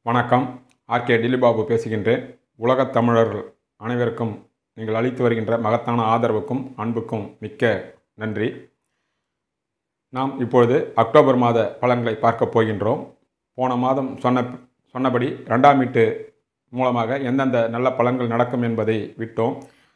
வணக்கம் ஆர்கே டில்லிபாபு பேசுகின்றேன் உலகத் தமிழர்கள் அனைவருக்கும் நீங்கள் அளித்து வருகின்ற மகத்தான ஆதரவுக்கும் அன்புக்கும் மிக்க நன்றி நாம் இப்பொழுது அக்டோபர் மாத பலன்களை பார்க்க போகின்றோம் போன மாதம் சொன்ன சொன்னபடி ரெண்டாம் மீட்டு மூலமாக எந்தெந்த நல்ல பலன்கள் நடக்கும் என்பதை விட்டோம்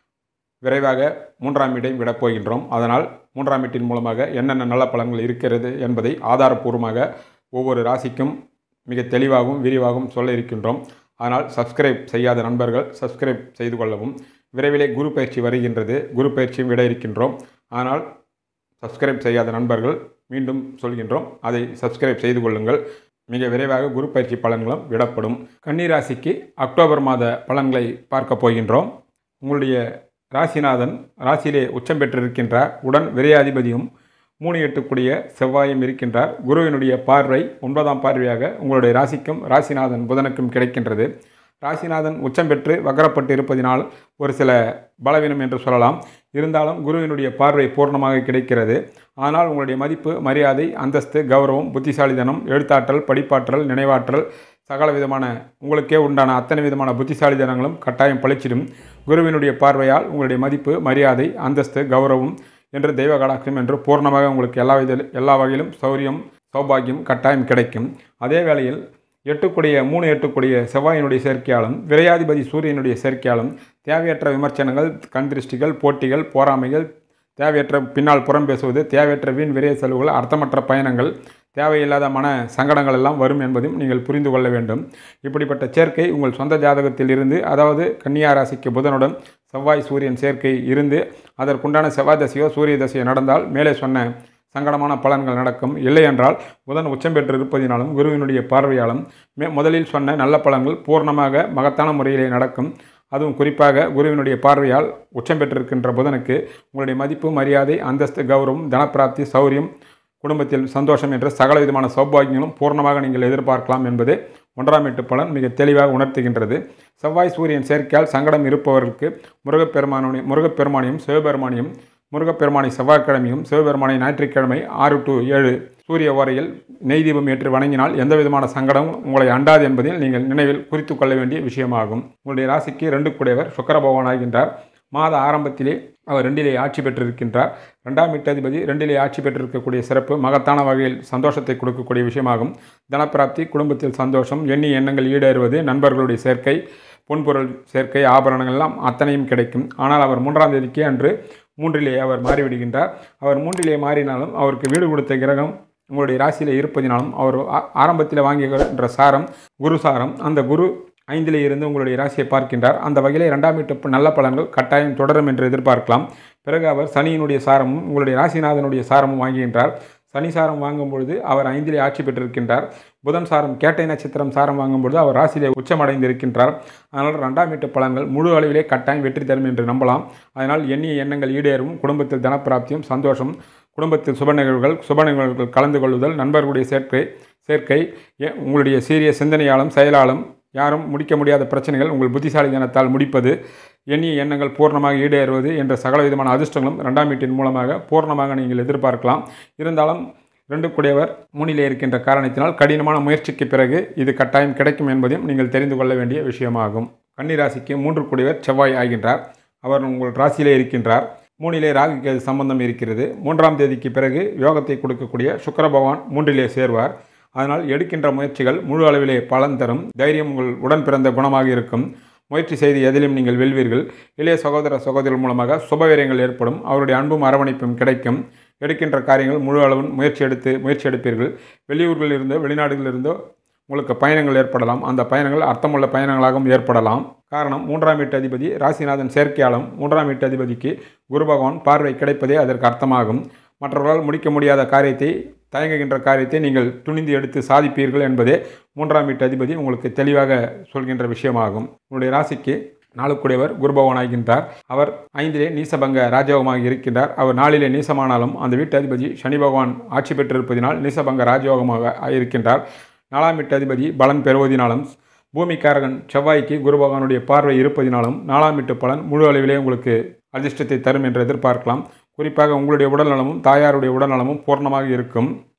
விரைவாக மூன்றாம் மீட்டையும் விடப் போகின்றோம் அதனால் மூன்றாம் மீட்டின் மூலமாக என்னென்ன நல்ல பலன்கள் இருக்கிறது என்பதை ஆதாரப்பூர்வமாக ஒவ்வொரு ராசிக்கும் மிக தெளிவாகவும் விரிவாகவும் சொல்ல இருக்கின்றோம் அதனால் சப்ஸ்கிரைப் செய்யாத நண்பர்கள் சப்ஸ்கிரைப் செய்து கொள்ளவும் விரைவிலே குரு பயிற்சி வருகின்றது குரு பயிற்சியும் விட இருக்கின்றோம் ஆனால் சப்ஸ்கிரைப் செய்யாத நண்பர்கள் மீண்டும் சொல்கின்றோம் அதை சப்ஸ்கிரைப் செய்து கொள்ளுங்கள் மிக விரைவாக குரு பயிற்சி பலன்களும் விடப்படும் கன்னிராசிக்கு அக்டோபர் மாத பலன்களை பார்க்க போகின்றோம் உங்களுடைய ராசிநாதன் ராசியிலே உச்சம் பெற்றிருக்கின்றார் உடன் விரையாதிபதியும் மூணு எட்டுக்குடிய செவ்வாயும் இருக்கின்றார் குருவினுடைய பார்வை ஒன்பதாம் பார்வையாக உங்களுடைய ராசிக்கும் ராசிநாதன் புதனுக்கும் கிடைக்கின்றது ராசிநாதன் உச்சம் பெற்று வக்கரப்பட்டு இருப்பதினால் ஒரு சில பலவீனம் என்று சொல்லலாம் இருந்தாலும் குருவினுடைய பார்வை பூர்ணமாக கிடைக்கிறது ஆனால் உங்களுடைய மதிப்பு மரியாதை அந்தஸ்து கௌரவம் புத்திசாலித்தனம் எழுத்தாற்றல் படிப்பாற்றல் நினைவாற்றல் சகல விதமான உங்களுக்கே உண்டான அத்தனை விதமான புத்திசாலித்தனங்களும் கட்டாயம் பளிச்சிடும் குருவினுடைய பார்வையால் உங்களுடைய மதிப்பு மரியாதை அந்தஸ்து கௌரவம் என்று தெய்வ கடாட்சம் என்று பூர்ணமாக உங்களுக்கு எல்லா வித எல்லா வகையிலும் சௌரியம் சௌபாகியம் கட்டாயம் கிடைக்கும் அதே வேளையில் எட்டுக்குடைய மூணு எட்டுக்குடைய செவ்வாயினுடைய சேர்க்கையாலும் விரையாதிபதி சூரியனுடைய சேர்க்கையாலும் தேவையற்ற விமர்சனங்கள் கண் திருஷ்டிகள் போட்டிகள் போராமைகள் தேவையற்ற பின்னால் புறம் பேசுவது தேவையற்ற வீண் விரைய செலவுகள் அர்த்தமற்ற பயணங்கள் தேவையில்லாத மன சங்கடங்கள் எல்லாம் வரும் என்பதையும் நீங்கள் புரிந்து கொள்ள வேண்டும் இப்படிப்பட்ட சேர்க்கை உங்கள் சொந்த ஜாதகத்தில் இருந்து அதாவது கன்னியா ராசிக்கு புதனுடன் செவ்வாய் சூரியன் சேர்க்கை இருந்து அதற்குண்டான செவ்வாய் தசையோ சூரிய தசையோ நடந்தால் மேலே சொன்ன சங்கடமான பலன்கள் நடக்கும் இல்லை என்றால் புதன் உச்சம் பெற்று இருப்பதினாலும் குருவினுடைய பார்வையாலும் மே முதலில் சொன்ன நல்ல பலன்கள் பூர்ணமாக மகத்தான முறையிலே நடக்கும் அதுவும் குறிப்பாக குருவினுடைய பார்வையால் உச்சம் பெற்றிருக்கின்ற புதனுக்கு உங்களுடைய மதிப்பு மரியாதை அந்தஸ்து கௌரவம் தனப்பிராப்தி சௌரியம் குடும்பத்தில் சந்தோஷம் என்ற சகல விதமான சௌபாகியங்களும் பூர்ணமாக நீங்கள் எதிர்பார்க்கலாம் என்பது ஒன்றாம் எட்டு பலன் மிக தெளிவாக உணர்த்துகின்றது செவ்வாய் சூரியன் சேர்க்கையால் சங்கடம் இருப்பவர்களுக்கு முருகப்பெருமானுடைய முருகப்பெருமானியும் சிவபெருமானியும் முருகப்பெருமானை செவ்வாய்க்கிழமையும் சிவபெருமானை ஞாயிற்றுக்கிழமை ஆறு டு ஏழு சூரிய ஓரையில் நெய் தீபம் ஏற்று வணங்கினால் எந்த விதமான சங்கடமும் உங்களை அண்டாது என்பதில் நீங்கள் நினைவில் குறித்து கொள்ள வேண்டிய விஷயமாகும் உங்களுடைய ராசிக்கு ரெண்டு கூடியவர் சுக்கர பகவான் ஆகின்றார் மாத ஆரம்பத்திலே அவர் ரெண்டிலே ஆட்சி பெற்றிருக்கின்றார் ரெண்டாம் எட்டாதிபதி ரெண்டிலே ஆட்சி பெற்றிருக்கக்கூடிய சிறப்பு மகத்தான வகையில் சந்தோஷத்தை கொடுக்கக்கூடிய விஷயமாகும் தனப்பிராப்தி குடும்பத்தில் சந்தோஷம் எண்ணி எண்ணங்கள் ஈடேறுவது நண்பர்களுடைய சேர்க்கை பொன்பொருள் சேர்க்கை ஆபரணங்கள் எல்லாம் அத்தனையும் கிடைக்கும் ஆனால் அவர் மூன்றாம் தேதிக்கு அன்று மூன்றிலே அவர் மாறிவிடுகின்றார் அவர் மூன்றிலே மாறினாலும் அவருக்கு வீடு கொடுத்த கிரகம் உங்களுடைய ராசியில் இருப்பதினாலும் அவர் ஆரம்பத்தில் வாங்குகின்ற சாரம் குரு சாரம் அந்த குரு ஐந்திலே இருந்து உங்களுடைய ராசியை பார்க்கின்றார் அந்த வகையிலே இரண்டாம் வீட்டு நல்ல பலன்கள் கட்டாயம் தொடரும் என்று எதிர்பார்க்கலாம் பிறகு அவர் சனியினுடைய சாரமும் உங்களுடைய ராசிநாதனுடைய சாரமும் வாங்குகின்றார் சனி சாரம் வாங்கும் பொழுது அவர் ஐந்திலே ஆட்சி பெற்றிருக்கின்றார் புதன் சாரம் கேட்டை நட்சத்திரம் சாரம் வாங்கும்பொழுது அவர் ராசியிலே உச்சமடைந்திருக்கின்றார் அதனால் ரெண்டாம் வீட்டு பலன்கள் முழு அளவிலே கட்டாயம் வெற்றி தரும் என்று நம்பலாம் அதனால் எண்ணிய எண்ணங்கள் ஈடேறும் குடும்பத்தில் தனப்பிராப்தியும் சந்தோஷம் குடும்பத்தில் சுப நிகழ்வுகள் சுப நிகழ்வுகள் கலந்து கொள்ளுதல் நண்பர்களுடைய சேர்க்கை சேர்க்கை உங்களுடைய சீரிய சிந்தனையாலும் செயலாலும் யாரும் முடிக்க முடியாத பிரச்சனைகள் உங்கள் புத்திசாலித்தனத்தால் முடிப்பது எண்ணிய எண்ணங்கள் பூர்ணமாக ஈடேறுவது என்ற சகல விதமான அதிர்ஷ்டங்களும் ரெண்டாம் வீட்டின் மூலமாக பூர்ணமாக நீங்கள் எதிர்பார்க்கலாம் இருந்தாலும் ரெண்டு கூடியவர் மூணிலே இருக்கின்ற காரணத்தினால் கடினமான முயற்சிக்கு பிறகு இது கட்டாயம் கிடைக்கும் என்பதையும் நீங்கள் தெரிந்து கொள்ள வேண்டிய விஷயமாகும் கன்னிராசிக்கு மூன்று கூடியவர் செவ்வாய் ஆகின்றார் அவர் உங்கள் ராசியிலே இருக்கின்றார் மூணிலே ராகுக்கு சம்பந்தம் இருக்கிறது மூன்றாம் தேதிக்கு பிறகு யோகத்தை கொடுக்கக்கூடிய சுக்கர பகவான் மூன்றிலே சேர்வார் அதனால் எடுக்கின்ற முயற்சிகள் முழு அளவிலே பலன் தரும் தைரியம் உங்கள் உடன் பிறந்த குணமாக இருக்கும் முயற்சி செய்து எதிலும் நீங்கள் வெல்வீர்கள் இளைய சகோதர சகோதரர்கள் மூலமாக சுபவீரியங்கள் ஏற்படும் அவருடைய அன்பும் அரவணைப்பும் கிடைக்கும் எடுக்கின்ற காரியங்கள் முழு அளவும் முயற்சி எடுத்து முயற்சி எடுப்பீர்கள் வெளியூர்களில் இருந்தோ வெளிநாடுகளில் இருந்தோ உங்களுக்கு பயணங்கள் ஏற்படலாம் அந்த பயணங்கள் அர்த்தமுள்ள பயணங்களாகவும் ஏற்படலாம் காரணம் மூன்றாம் வீட்டு அதிபதி ராசிநாதன் சேர்க்கையாலும் மூன்றாம் வீட்டு அதிபதிக்கு குரு பகவான் பார்வை கிடைப்பதே அதற்கு அர்த்தமாகும் மற்றவர்களால் முடிக்க முடியாத காரியத்தை தயங்குகின்ற காரியத்தை நீங்கள் துணிந்து எடுத்து சாதிப்பீர்கள் என்பதே மூன்றாம் வீட்டு அதிபதி உங்களுக்கு தெளிவாக சொல்கின்ற விஷயமாகும் உங்களுடைய ராசிக்கு நாளுக்குடையவர் குருபவன் ஆகின்றார் அவர் ஐந்திலே நீசபங்க ராஜயோகமாக இருக்கின்றார் அவர் நாளிலே நீசமானாலும் அந்த வீட்டு அதிபதி சனி பகவான் ஆட்சி பெற்றிருப்பதினால் நீசபங்க ராஜயோகமாக இருக்கின்றார் நாலாம் வீட்டு அதிபதி பலன் பெறுவதினாலும் பூமிக்காரகன் செவ்வாய்க்கு குரு பகவானுடைய பார்வை இருப்பதினாலும் நாலாம் வீட்டு பலன் முழு அளவிலே உங்களுக்கு அதிர்ஷ்டத்தை தரும் என்று எதிர்பார்க்கலாம் குறிப்பாக உங்களுடைய உடல்நலமும் தாயாருடைய உடல்நலமும் பூர்ணமாக இருக்கும்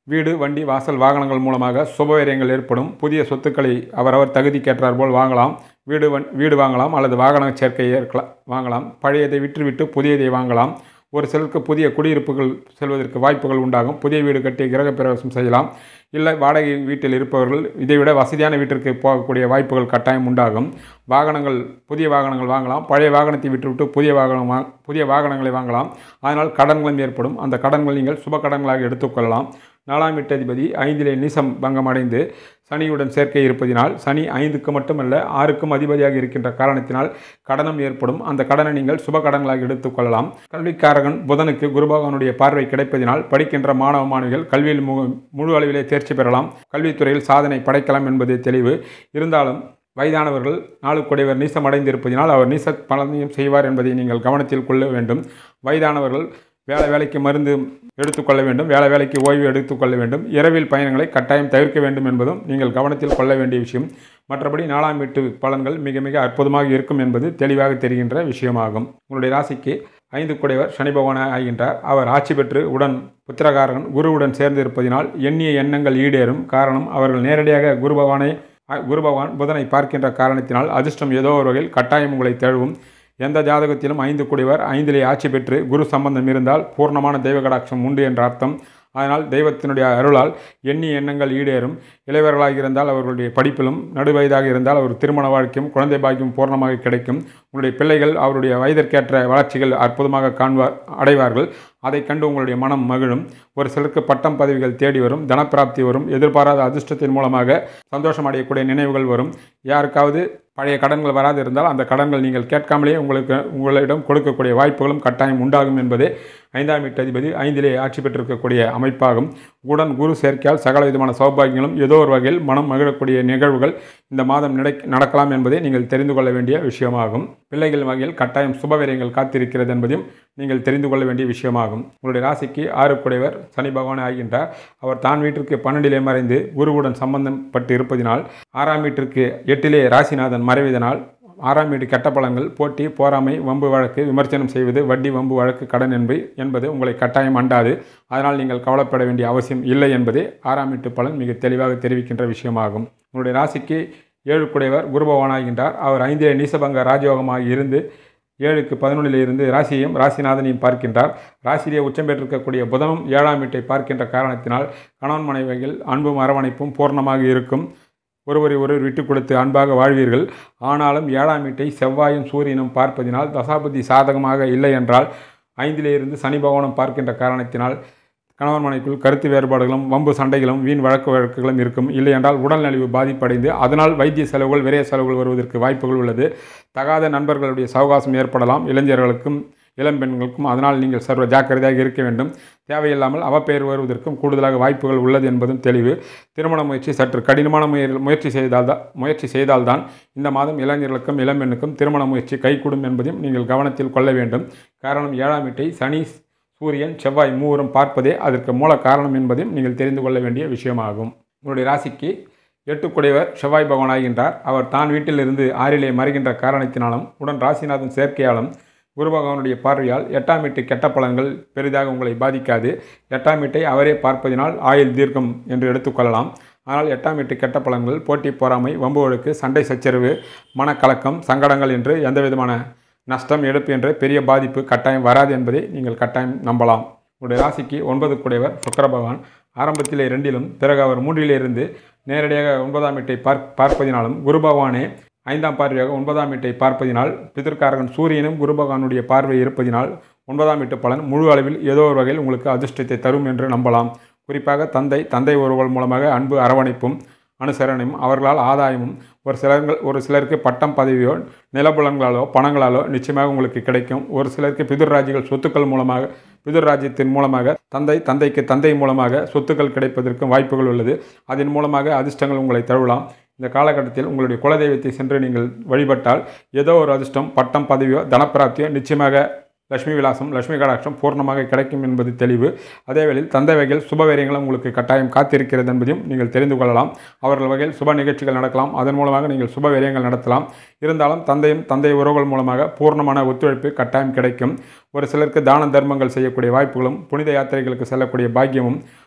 வீடு வண்டி வாசல் வாகனங்கள் மூலமாக சுபவீரியங்கள் ஏற்படும் புதிய சொத்துக்களை அவரவர் தகுதிக்கேற்றார் போல் வாங்கலாம் வீடு வன் வீடு வாங்கலாம் அல்லது வாகன சேர்க்கை ஏற்கலாம் வாங்கலாம் பழையதை விற்றுவிட்டு புதியதை வாங்கலாம் ஒரு சிலருக்கு புதிய குடியிருப்புகள் செல்வதற்கு வாய்ப்புகள் உண்டாகும் புதிய வீடு கட்டி கிரகப்பிரவேசம் செய்யலாம் இல்லை வாடகை வீட்டில் இருப்பவர்கள் இதைவிட வசதியான வீட்டிற்கு போகக்கூடிய வாய்ப்புகள் கட்டாயம் உண்டாகும் வாகனங்கள் புதிய வாகனங்கள் வாங்கலாம் பழைய வாகனத்தை விட்டுவிட்டு புதிய வாகனம் வா புதிய வாகனங்களை வாங்கலாம் அதனால் கடன்களும் ஏற்படும் அந்த கடன்கள் நீங்கள் சுப கடன்களாக எடுத்துக்கொள்ளலாம் நாலாம் வீட்டதிபதி ஐந்திலே நீசம் பங்கம் அடைந்து சனியுடன் சேர்க்கை இருப்பதினால் சனி ஐந்துக்கு மட்டுமல்ல ஆறுக்கும் அதிபதியாக இருக்கின்ற காரணத்தினால் கடனும் ஏற்படும் அந்த கடனை நீங்கள் சுப கடன்களாக எடுத்துக்கொள்ளலாம் கல்விக்காரகன் புதனுக்கு குருபகவனுடைய பார்வை கிடைப்பதினால் படிக்கின்ற மாணவ மாணவிகள் கல்வியில் மு முழு அளவிலே தேர்ச்சி பெறலாம் கல்வித்துறையில் சாதனை படைக்கலாம் என்பது தெளிவு இருந்தாலும் வயதானவர்கள் நாளுக்குடையவர் நீசமடைந்திருப்பதினால் அவர் நீச பலனையும் செய்வார் என்பதை நீங்கள் கவனத்தில் கொள்ள வேண்டும் வயதானவர்கள் வேலை வேலைக்கு மருந்து எடுத்துக்கொள்ள வேண்டும் வேலை வேலைக்கு ஓய்வு எடுத்துக்கொள்ள வேண்டும் இரவில் பயணங்களை கட்டாயம் தவிர்க்க வேண்டும் என்பதும் நீங்கள் கவனத்தில் கொள்ள வேண்டிய விஷயம் மற்றபடி நாலாம் வீட்டு பலன்கள் மிக மிக அற்புதமாக இருக்கும் என்பது தெளிவாக தெரிகின்ற விஷயமாகும் உங்களுடைய ராசிக்கு ஐந்து குடைவர் சனி பகவான் ஆகின்றார் அவர் ஆட்சி பெற்று உடன் புத்திரகாரகன் குருவுடன் சேர்ந்து இருப்பதினால் எண்ணிய எண்ணங்கள் ஈடேறும் காரணம் அவர்கள் நேரடியாக குரு பகவானை குரு பகவான் புதனை பார்க்கின்ற காரணத்தினால் அதிர்ஷ்டம் ஏதோ ஒரு வகையில் கட்டாயம் உங்களை தழுவும் எந்த ஜாதகத்திலும் ஐந்து குடிவர் ஐந்திலே ஆட்சி பெற்று குரு சம்பந்தம் இருந்தால் பூர்ணமான தெய்வ கடாட்சம் உண்டு என்ற அர்த்தம் அதனால் தெய்வத்தினுடைய அருளால் எண்ணி எண்ணங்கள் ஈடேறும் இளைவர்களாக இருந்தால் அவர்களுடைய படிப்பிலும் நடுவயதாக இருந்தால் அவர் திருமண வாழ்க்கையும் குழந்தை பாக்கியம் பூர்ணமாக கிடைக்கும் உங்களுடைய பிள்ளைகள் அவருடைய வயதிற்கேற்ற வளர்ச்சிகள் அற்புதமாக காண்பார் அடைவார்கள் அதை கண்டு உங்களுடைய மனம் மகிழும் ஒரு சிலருக்கு பட்டம் பதவிகள் தேடி வரும் தனப்பிராப்தி வரும் எதிர்பாராத அதிர்ஷ்டத்தின் மூலமாக சந்தோஷம் அடையக்கூடிய நினைவுகள் வரும் யாருக்காவது பழைய கடன்கள் வராது இருந்தால் அந்த கடன்கள் நீங்கள் கேட்காமலேயே உங்களுக்கு உங்களிடம் கொடுக்கக்கூடிய வாய்ப்புகளும் கட்டாயம் உண்டாகும் என்பதே ஐந்தாம் வீட்டு அதிபதி ஐந்திலே ஆட்சி பெற்றிருக்கக்கூடிய அமைப்பாகும் உடன் குரு சேர்க்கையால் சகல விதமான சௌபாகியங்களும் ஏதோ ஒரு வகையில் மனம் மகிழக்கூடிய நிகழ்வுகள் இந்த மாதம் நடை நடக்கலாம் என்பதை நீங்கள் தெரிந்து கொள்ள வேண்டிய விஷயமாகும் பிள்ளைகள் வகையில் கட்டாயம் சுபவீரியங்கள் காத்திருக்கிறது என்பதையும் நீங்கள் தெரிந்து கொள்ள வேண்டிய விஷயமாகும் உங்களுடைய ராசிக்கு ஆறு குடைவர் சனி பகவான் ஆகின்றார் அவர் தான் வீட்டிற்கு பன்னெண்டிலே மறைந்து குருவுடன் சம்பந்தப்பட்டு இருப்பதினால் ஆறாம் வீட்டிற்கு எட்டிலே ராசிநாதன் மறைவதனால் ஆறாம் வீடு கெட்ட பலன்கள் போட்டி போராமை வம்பு வழக்கு விமர்சனம் செய்வது வட்டி வம்பு வழக்கு கடன் என்பது என்பது உங்களை கட்டாயம் அண்டாது அதனால் நீங்கள் கவலைப்பட வேண்டிய அவசியம் இல்லை என்பதே ஆறாம் வீட்டு பலன் மிக தெளிவாக தெரிவிக்கின்ற விஷயமாகும் உங்களுடைய ராசிக்கு ஏழு குடைவர் குருபவானாகின்றார் அவர் ஐந்திலே நீசபங்க ராஜயோகமாக இருந்து ஏழுக்கு பதினொன்றில் இருந்து ராசியையும் ராசிநாதனையும் பார்க்கின்றார் ராசியிலே உச்சம் பெற்றிருக்கக்கூடிய புதனும் ஏழாம் வீட்டை பார்க்கின்ற காரணத்தினால் கணவன் மனைவிகள் அன்பும் அரவணைப்பும் பூர்ணமாக இருக்கும் ஒருவரை ஒருவர் விட்டு கொடுத்து அன்பாக வாழ்வீர்கள் ஆனாலும் ஏழாம் வீட்டை செவ்வாயும் சூரியனும் பார்ப்பதினால் தசாபதி சாதகமாக இல்லை என்றால் ஐந்திலே இருந்து சனி பகவானும் பார்க்கின்ற காரணத்தினால் கணவன் மனைக்குள் கருத்து வேறுபாடுகளும் வம்பு சண்டைகளும் வீண் வழக்கு வழக்குகளும் இருக்கும் இல்லை என்றால் உடல்நலிவு பாதிப்படைந்து அதனால் வைத்திய செலவுகள் விரைய செலவுகள் வருவதற்கு வாய்ப்புகள் உள்ளது தகாத நண்பர்களுடைய சவகாசம் ஏற்படலாம் இளைஞர்களுக்கும் இளம்பெண்களுக்கும் அதனால் நீங்கள் சர்வ ஜாக்கிரதையாக இருக்க வேண்டும் தேவையில்லாமல் அவப்பெயர் வருவதற்கும் கூடுதலாக வாய்ப்புகள் உள்ளது என்பதும் தெளிவு திருமண முயற்சி சற்று கடினமான முய முயற்சி செய்தால் தான் முயற்சி செய்தால்தான் இந்த மாதம் இளைஞர்களுக்கும் இளம்பெண்ணுக்கும் திருமண முயற்சி கைகூடும் என்பதையும் நீங்கள் கவனத்தில் கொள்ள வேண்டும் காரணம் ஏழாம் வீட்டை சனி சூரியன் செவ்வாய் மூவரும் பார்ப்பதே அதற்கு மூல காரணம் என்பதையும் நீங்கள் தெரிந்து கொள்ள வேண்டிய விஷயமாகும் உங்களுடைய ராசிக்கு எட்டுக்குடையவர் செவ்வாய் பகவான் ஆகின்றார் அவர் தான் வீட்டிலிருந்து ஆறிலே மறைகின்ற காரணத்தினாலும் உடன் ராசிநாதன் சேர்க்கையாலும் குரு பகவானுடைய பார்வையால் எட்டாம் வீட்டு கெட்ட பலன்கள் பெரிதாக உங்களை பாதிக்காது எட்டாம் வீட்டை அவரே பார்ப்பதினால் ஆயுள் தீர்க்கம் என்று எடுத்துக்கொள்ளலாம் ஆனால் எட்டாம் வீட்டு கெட்ட பலன்கள் போட்டி பொறாமை வம்பு வழக்கு சண்டை சச்சரவு மனக்கலக்கம் சங்கடங்கள் என்று எந்த விதமான நஷ்டம் எடுப்பு என்ற பெரிய பாதிப்பு கட்டாயம் வராது என்பதை நீங்கள் கட்டாயம் நம்பலாம் உங்களுடைய ராசிக்கு ஒன்பது குடைவர் சுக்கர பகவான் ஆரம்பத்தில் இரண்டிலும் பிறகு அவர் மூன்றிலே இருந்து நேரடியாக ஒன்பதாம் வீட்டை பார்க் பார்ப்பதினாலும் குரு பகவானே ஐந்தாம் பார்வையாக ஒன்பதாம் வீட்டை பார்ப்பதினால் பிதற்காரகன் சூரியனும் குரு பகவானுடைய பார்வை இருப்பதினால் ஒன்பதாம் வீட்டு பலன் முழு அளவில் ஏதோ ஒரு வகையில் உங்களுக்கு அதிர்ஷ்டத்தை தரும் என்று நம்பலாம் குறிப்பாக தந்தை தந்தை உறவுகள் மூலமாக அன்பு அரவணைப்பும் அனுசரணையும் அவர்களால் ஆதாயமும் ஒரு சிலர்கள் ஒரு சிலருக்கு பட்டம் பதவியோ நிலபுலன்களாலோ பணங்களாலோ நிச்சயமாக உங்களுக்கு கிடைக்கும் ஒரு சிலருக்கு பிதுர்ராஜ்யங்கள் சொத்துக்கள் மூலமாக பிதுர்ராஜ்யத்தின் மூலமாக தந்தை தந்தைக்கு தந்தை மூலமாக சொத்துக்கள் கிடைப்பதற்கும் வாய்ப்புகள் உள்ளது அதன் மூலமாக அதிர்ஷ்டங்கள் உங்களை தழுவலாம் இந்த காலகட்டத்தில் உங்களுடைய குலதெய்வத்தை சென்று நீங்கள் வழிபட்டால் ஏதோ ஒரு அதிர்ஷ்டம் பட்டம் பதவியோ தனப்பிராப்தியோ நிச்சயமாக லட்சுமி விலாசம் லட்சுமி கடாட்சம் பூர்ணமாக கிடைக்கும் என்பது தெளிவு அதேவேளையில் தந்தை வகையில் சுப வேரியங்களும் உங்களுக்கு கட்டாயம் காத்திருக்கிறது என்பதையும் நீங்கள் தெரிந்து கொள்ளலாம் அவர்கள் வகையில் சுப நிகழ்ச்சிகள் நடக்கலாம் அதன் மூலமாக நீங்கள் சுப வேரியங்கள் நடத்தலாம் இருந்தாலும் தந்தையும் தந்தை உறவுகள் மூலமாக பூர்ணமான ஒத்துழைப்பு கட்டாயம் கிடைக்கும் ஒரு சிலருக்கு தான தர்மங்கள் செய்யக்கூடிய வாய்ப்புகளும் புனித யாத்திரைகளுக்கு செல்லக்கூடிய பாக்கியமும்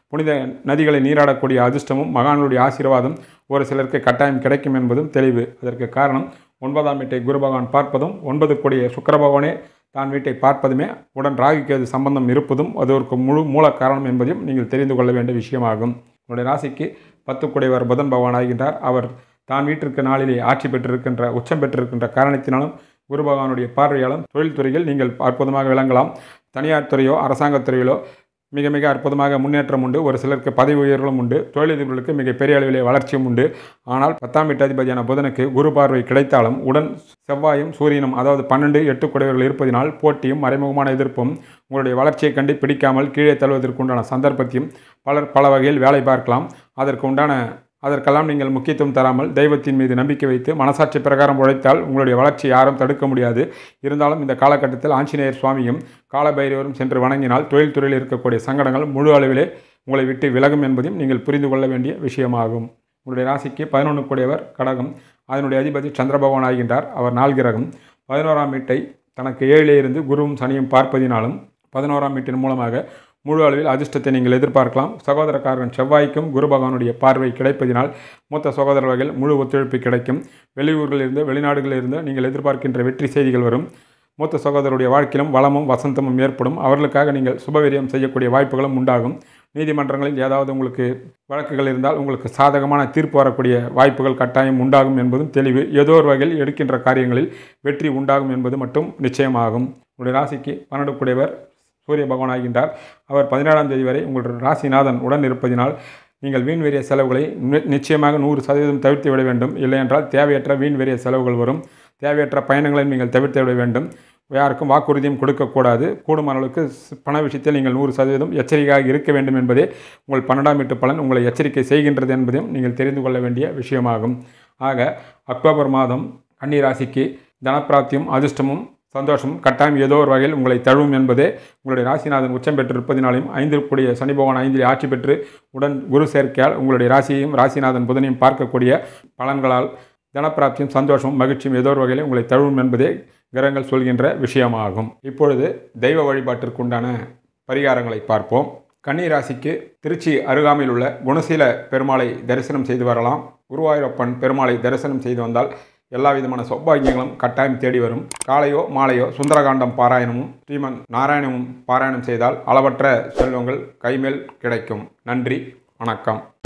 புனித நதிகளை நீராடக்கூடிய அதிர்ஷ்டமும் மகானுடைய ஆசீர்வாதம் ஒரு சிலருக்கு கட்டாயம் கிடைக்கும் என்பதும் தெளிவு அதற்கு காரணம் ஒன்பதாம் வீட்டை குரு பகவான் பார்ப்பதும் ஒன்பது கூடிய சுக்கிர பகவானே தான் வீட்டை பார்ப்பதுமே உடன் ராகு கேது சம்பந்தம் இருப்பதும் அது ஒரு முழு மூல காரணம் என்பதையும் நீங்கள் தெரிந்து கொள்ள வேண்டிய விஷயமாகும் உங்களுடைய ராசிக்கு பத்து குடைவர் புதன் பகவான் ஆகின்றார் அவர் தான் வீட்டிற்கு நாளிலே ஆட்சி பெற்றிருக்கின்ற உச்சம் பெற்றிருக்கின்ற காரணத்தினாலும் குரு பகவானுடைய பார்வையாலும் தொழில்துறையில் நீங்கள் அற்புதமாக விளங்கலாம் தனியார் துறையோ அரசாங்கத் துறையிலோ மிக மிக அற்புதமாக முன்னேற்றம் உண்டு ஒரு சிலருக்கு பதவி உயர்வுகளும் உண்டு தொழிலதிபர்களுக்கு மிக பெரிய அளவிலே வளர்ச்சியும் உண்டு ஆனால் பத்தாம் வீட்டாதிபதியான புதனுக்கு குரு பார்வை கிடைத்தாலும் உடன் செவ்வாயும் சூரியனும் அதாவது பன்னெண்டு எட்டு குடைவர்கள் இருப்பதினால் போட்டியும் மறைமுகமான எதிர்ப்பும் உங்களுடைய வளர்ச்சியை கண்டு பிடிக்காமல் கீழே தள்ளுவதற்கு உண்டான சந்தர்ப்பத்தையும் பலர் பல வகையில் வேலை பார்க்கலாம் அதற்கு உண்டான அதற்கெல்லாம் நீங்கள் முக்கியத்துவம் தராமல் தெய்வத்தின் மீது நம்பிக்கை வைத்து மனசாட்சி பிரகாரம் உழைத்தால் உங்களுடைய வளர்ச்சி யாரும் தடுக்க முடியாது இருந்தாலும் இந்த காலகட்டத்தில் ஆஞ்சநேயர் சுவாமியும் காலபைரவரும் சென்று வணங்கினால் தொழில்துறையில் இருக்கக்கூடிய சங்கடங்கள் முழு அளவிலே உங்களை விட்டு விலகும் என்பதையும் நீங்கள் புரிந்து கொள்ள வேண்டிய விஷயமாகும் உங்களுடைய ராசிக்கு பதினொன்று கூடியவர் கடகம் அதனுடைய அதிபதி சந்திர பகவான் ஆகின்றார் அவர் நாள் கிரகம் பதினோராம் வீட்டை தனக்கு ஏழிலே இருந்து குருவும் சனியும் பார்ப்பதினாலும் பதினோராம் வீட்டின் மூலமாக முழு அளவில் அதிர்ஷ்டத்தை நீங்கள் எதிர்பார்க்கலாம் சகோதரக்காரன் செவ்வாய்க்கும் குரு பகவானுடைய பார்வை கிடைப்பதினால் மூத்த சகோதர வகையில் முழு ஒத்துழைப்பு கிடைக்கும் வெளியூர்களிலிருந்து வெளிநாடுகளிலிருந்து நீங்கள் எதிர்பார்க்கின்ற வெற்றி செய்திகள் வரும் மூத்த சகோதரருடைய வாழ்க்கையிலும் வளமும் வசந்தமும் ஏற்படும் அவர்களுக்காக நீங்கள் சுபவீரியம் செய்யக்கூடிய வாய்ப்புகளும் உண்டாகும் நீதிமன்றங்களில் ஏதாவது உங்களுக்கு வழக்குகள் இருந்தால் உங்களுக்கு சாதகமான தீர்ப்பு வரக்கூடிய வாய்ப்புகள் கட்டாயம் உண்டாகும் என்பதும் தெளிவு ஏதோ ஒரு வகையில் எடுக்கின்ற காரியங்களில் வெற்றி உண்டாகும் என்பது மட்டும் நிச்சயமாகும் உங்களுடைய ராசிக்கு பன்னெண்டு கூடியவர் சூரிய பகவான் ஆகின்றார் அவர் பதினேழாம் தேதி வரை உங்களுடைய ராசிநாதன் உடன் இருப்பதினால் நீங்கள் வீண் வெறிய செலவுகளை நி- நிச்சயமாக நூறு சதவீதம் தவிர்த்து விட வேண்டும் இல்லையென்றால் தேவையற்ற வீண் வெறிய செலவுகள் வரும் தேவையற்ற பயணங்களை நீங்கள் தவிர்த்து விட வேண்டும் யாருக்கும் வாக்குறுதியும் கொடுக்கக்கூடாது கூடுமான அளவுக்கு ஸ்- பண விஷயத்தில் நீங்கள் நூறு சதவீதம் எச்சரிக்கையாக இருக்க வேண்டும் என்பதே உங்கள் பன்னெண்டாம் வீட்டு பலன் உங்களை எச்சரிக்கை செய்கின்றது என்பதையும் நீங்கள் தெரிந்து கொள்ள வேண்டிய விஷயமாகும் ஆக அக்டோபர் மாதம் கன்னி ராசிக்கு தனப்பிராப்தியும் அதிர்ஷ்டமும் சந்தோஷமும் கட்டாயம் ஏதோ ஒரு வகையில் உங்களை தழுவும் என்பதே உங்களுடைய ராசிநாதன் உச்சம் பெற்றிருப்பதினாலும் ஐந்தில் கூடிய சனி பகவான் ஐந்தில் ஆட்சி பெற்று உடன் குரு சேர்க்கையால் உங்களுடைய ராசியையும் ராசிநாதன் புதனையும் பார்க்கக்கூடிய பலன்களால் தனப்பிராப்தியும் சந்தோஷமும் மகிழ்ச்சியும் ஏதோ ஒரு வகையில் உங்களை தழுவும் என்பதே கிரகங்கள் சொல்கின்ற விஷயமாகும் இப்பொழுது தெய்வ வழிபாட்டிற்குண்டான பரிகாரங்களை பார்ப்போம் கன்னி ராசிக்கு திருச்சி அருகாமையில் உள்ள குணசீல பெருமாளை தரிசனம் செய்து வரலாம் குருவாயூரப்பன் பெருமாளை தரிசனம் செய்து வந்தால் எல்லா விதமான சௌபாகியங்களும் கட்டாயம் தேடி வரும் காலையோ மாலையோ சுந்தரகாண்டம் பாராயணமும் ஸ்ரீமன் நாராயணமும் பாராயணம் செய்தால் அளவற்ற செல்வங்கள் கைமேல் கிடைக்கும் நன்றி வணக்கம்